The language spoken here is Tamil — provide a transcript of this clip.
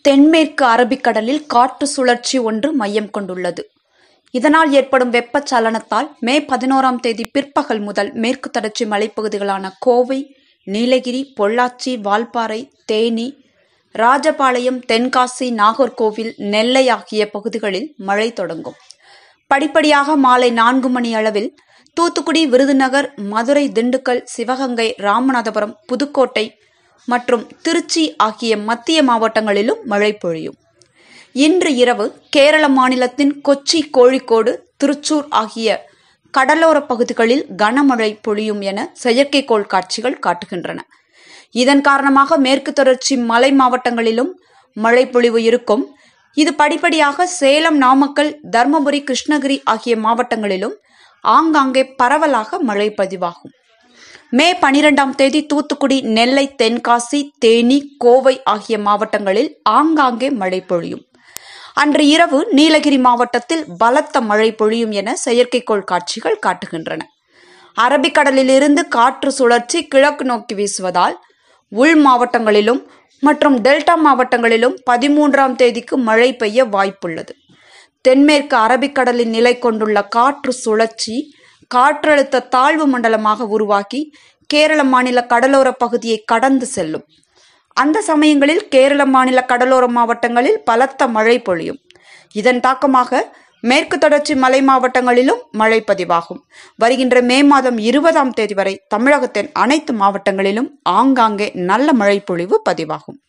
தென்மேற்கு அரபிக்கடலில் காற்று சுழற்சி ஒன்று மையம் கொண்டுள்ளது இதனால் ஏற்படும் வெப்பச்சலனத்தால் மே பதினோராம் தேதி பிற்பகல் முதல் மேற்கு தொடர்ச்சி மலைப்பகுதிகளான கோவை நீலகிரி பொள்ளாச்சி வால்பாறை தேனி ராஜபாளையம் தென்காசி நாகர்கோவில் நெல்லை ஆகிய பகுதிகளில் மழை தொடங்கும் படிப்படியாக மாலை நான்கு மணி அளவில் தூத்துக்குடி விருதுநகர் மதுரை திண்டுக்கல் சிவகங்கை ராமநாதபுரம் புதுக்கோட்டை மற்றும் திருச்சி ஆகிய மத்திய மாவட்டங்களிலும் மழை பொழியும் இன்று இரவு கேரள மாநிலத்தின் கொச்சி கோழிக்கோடு திருச்சூர் ஆகிய கடலோர பகுதிகளில் கனமழை பொழியும் என செயற்கைக்கோள் காட்சிகள் காட்டுகின்றன இதன் காரணமாக மேற்கு தொடர்ச்சி மலை மாவட்டங்களிலும் மழை பொழிவு இருக்கும் இது படிப்படியாக சேலம் நாமக்கல் தருமபுரி கிருஷ்ணகிரி ஆகிய மாவட்டங்களிலும் ஆங்காங்கே பரவலாக மழை பதிவாகும் மே பனிரெண்டாம் தேதி தூத்துக்குடி நெல்லை தென்காசி தேனி கோவை ஆகிய மாவட்டங்களில் ஆங்காங்கே மழை பொழியும் அன்று இரவு நீலகிரி மாவட்டத்தில் பலத்த மழை பொழியும் என செயற்கைக்கோள் காட்சிகள் காட்டுகின்றன அரபிக்கடலிலிருந்து காற்று சுழற்சி கிழக்கு நோக்கி வீசுவதால் உள் மாவட்டங்களிலும் மற்றும் டெல்டா மாவட்டங்களிலும் பதிமூன்றாம் தேதிக்கு மழை பெய்ய வாய்ப்புள்ளது தென்மேற்கு அரபிக்கடலில் நிலை கொண்டுள்ள காற்று சுழற்சி காற்றழுத்த தாழ்வு மண்டலமாக உருவாக்கி கேரள மாநில கடலோர பகுதியை கடந்து செல்லும் அந்த சமயங்களில் கேரள மாநில கடலோர மாவட்டங்களில் பலத்த மழை பொழியும் இதன் தாக்கமாக மேற்கு தொடர்ச்சி மலை மாவட்டங்களிலும் மழை பதிவாகும் வருகின்ற மே மாதம் இருபதாம் தேதி வரை தமிழகத்தின் அனைத்து மாவட்டங்களிலும் ஆங்காங்கே நல்ல மழை பொழிவு பதிவாகும்